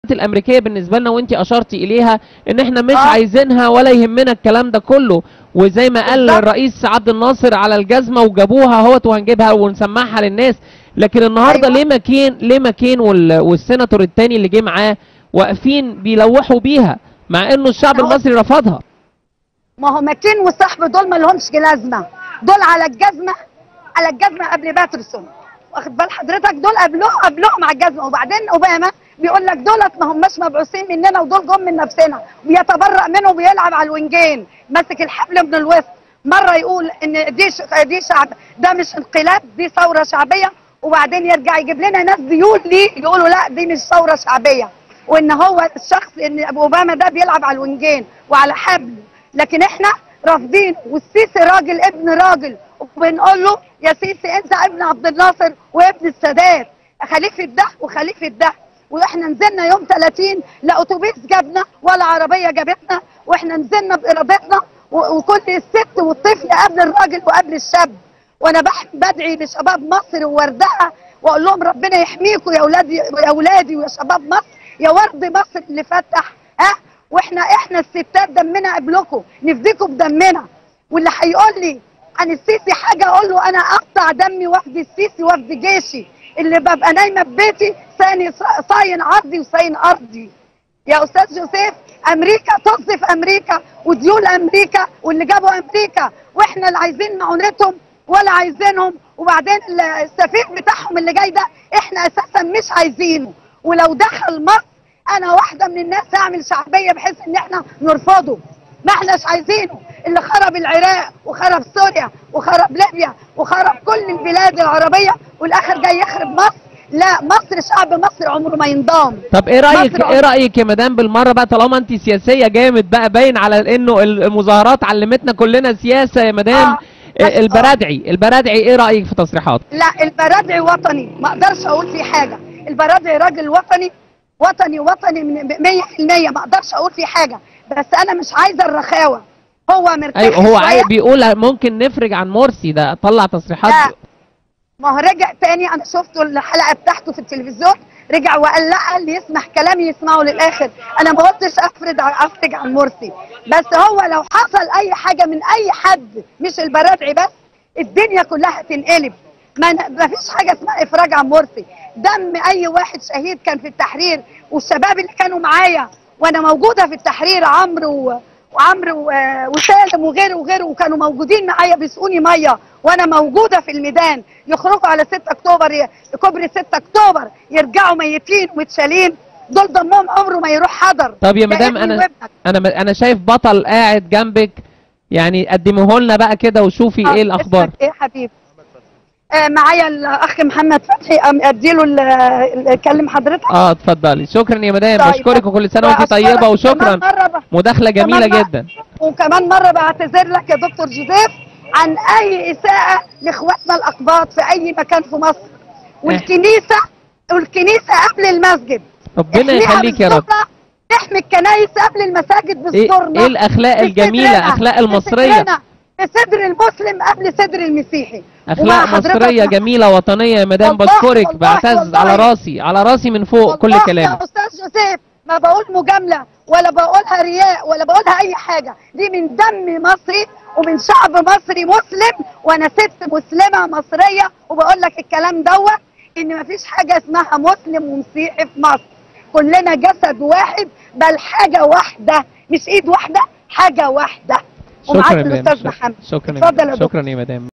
الامريكيه بالنسبه لنا وانت اشرتي اليها ان احنا مش آه. عايزينها ولا يهمنا الكلام ده كله وزي ما قال بالظبط. الرئيس عبد الناصر على الجزمه وجابوها اهوت وهنجيبها ونسمعها للناس لكن النهارده أيوة. ليه ماكين ليه ماكين وال- والسيناتور التاني اللي جه معاه واقفين بيلوحوا بيها مع انه الشعب هو- المصري رفضها ما هو ماكين وصاحبه دول ما لهمش لازمه دول على الجزمه على الجزمه قبل باترسون واخد بال حضرتك دول قبلهم قبلهم على الجزمه وبعدين اوباما بيقول لك دولت ما هماش مبعوثين مننا ودول جم من نفسنا بيتبرأ منه وبيلعب على الوينجين ماسك الحبل من الوسط مره يقول ان دي ش- دي شعب ده مش انقلاب دي ثوره شعبيه وبعدين يرجع يجيب لنا ناس ديول ليه يقولوا لا دي مش ثوره شعبيه وان هو الشخص ان ابو اوباما ده بيلعب على الوينجين وعلى حبل لكن احنا رافضين والسيسي راجل ابن راجل وبنقول له يا سيسي انت ابن عبد الناصر وابن السادات خليفه ده وخليفه ده واحنا نزلنا يوم 30 لا اتوبيس جابنا ولا عربيه جابتنا واحنا نزلنا بارادتنا و- وكل الست والطفل قبل الراجل وقبل الشاب وانا بح- بدعي لشباب مصر ووردها واقول لهم ربنا يحميكم يا اولادي يا اولادي ويا شباب مصر يا ورد مصر اللي فتح ها واحنا احنا الستات دمنا قبلكم نفديكم بدمنا واللي هيقول لي عن السيسي حاجه اقول له انا اقطع دمي وافدي السيسي وافدي جيشي اللي ببقى نايمه في بيتي ثاني صاين عرضي وصاين ارضي يا استاذ جوزيف امريكا تصف امريكا وديول امريكا واللي جابوا امريكا واحنا اللي عايزين معونتهم ولا عايزينهم وبعدين ال- السفير بتاعهم اللي جاي ده احنا اساسا مش عايزينه ولو دخل مصر انا واحده من الناس هعمل شعبيه بحيث ان احنا نرفضه ما احناش عايزينه اللي خرب العراق وخرب سوريا وخرب ليبيا وخرب كل البلاد العربيه والاخر جاي يخرب مصر لا مصر شعب مصر عمره ما ينضام طب ايه رايك مصر ايه عمر- رايك يا مدام بالمره بقى طالما انت سياسيه جامد بقى باين على انه المظاهرات علمتنا كلنا سياسه يا مدام آه. آه، البرادعي البرادعي ايه رايك في تصريحاته لا البرادعي وطني ما اقدرش اقول فيه حاجه البرادعي راجل وطني وطني وطني من 100% ما اقدرش اقول فيه حاجه بس انا مش عايزه الرخاوه هو مرتاح ايوه هو شوية. عاي... بيقول ممكن نفرج عن مرسي ده طلع تصريحات لا ما هو رجع تاني انا شفته الحلقه بتاعته في التلفزيون رجع وقال لا اللي يسمح كلامي يسمعه للاخر انا ما قلتش افرض افرج عن مرسي بس هو لو حصل اي حاجه من اي حد مش البرادعي بس الدنيا كلها تنقلب ما, ما فيش حاجه اسمها افراج عن مرسي دم اي واحد شهيد كان في التحرير والشباب اللي كانوا معايا وانا موجوده في التحرير عمرو و... وعمرو و- وسالم وغيره وغيره وكانوا موجودين معايا بيسقوني ميه وانا موجوده في الميدان يخرجوا على 6 اكتوبر ي- كوبري 6 اكتوبر يرجعوا ميتين ومتشالين دول دمهم عمره ما يروح حضر طب يا ده مدام ابني انا وابنك. انا انا شايف بطل قاعد جنبك يعني قدمه لنا بقى كده وشوفي آه، ايه الاخبار اسمك ايه حبيبي آه معايا الاخ محمد فتحي أم- اديله ال- ال- اكلم حضرتك اه اتفضلي شكرا يا مدام طيب. بشكرك وكل سنه وانت وأشكرك طيبه كمان وشكرا مرة ب- مداخله جميله كمان مرة- جدا وكمان مره بعتذر لك يا دكتور جوزيف عن اي اساءه لاخواتنا الاقباط في اي مكان في مصر والكنيسه والكنيسه قبل المسجد ربنا احميها يخليك يا رب بالصدرة، نحمي الكنايس قبل المساجد ايه, بصدورنا إيه الاخلاق الجميله بصدرنا، اخلاق المصريه بصدرنا، بصدر المسلم قبل صدر المسيحي اخلاق ومع حضرتك مصريه مع- جميله وطنيه يا مدام والله- بشكرك والله- بعتز والله. على راسي على راسي من فوق كل والله كلام يا استاذ جوزيف ما بقول مجامله ولا بقولها رياء ولا بقولها اي حاجه دي من دم مصري ومن شعب مصري مسلم وانا ست مسلمه مصريه وبقول لك الكلام دوت ان مفيش حاجه اسمها مسلم ومسيحي في مصر كلنا جسد واحد بل حاجه واحده مش ايد واحده حاجه واحده شكرا ومعاك يا مدام الاستاذ شكرا محمد شكرا يا اتفضل يا مدام. دكتور شكرا يا مدام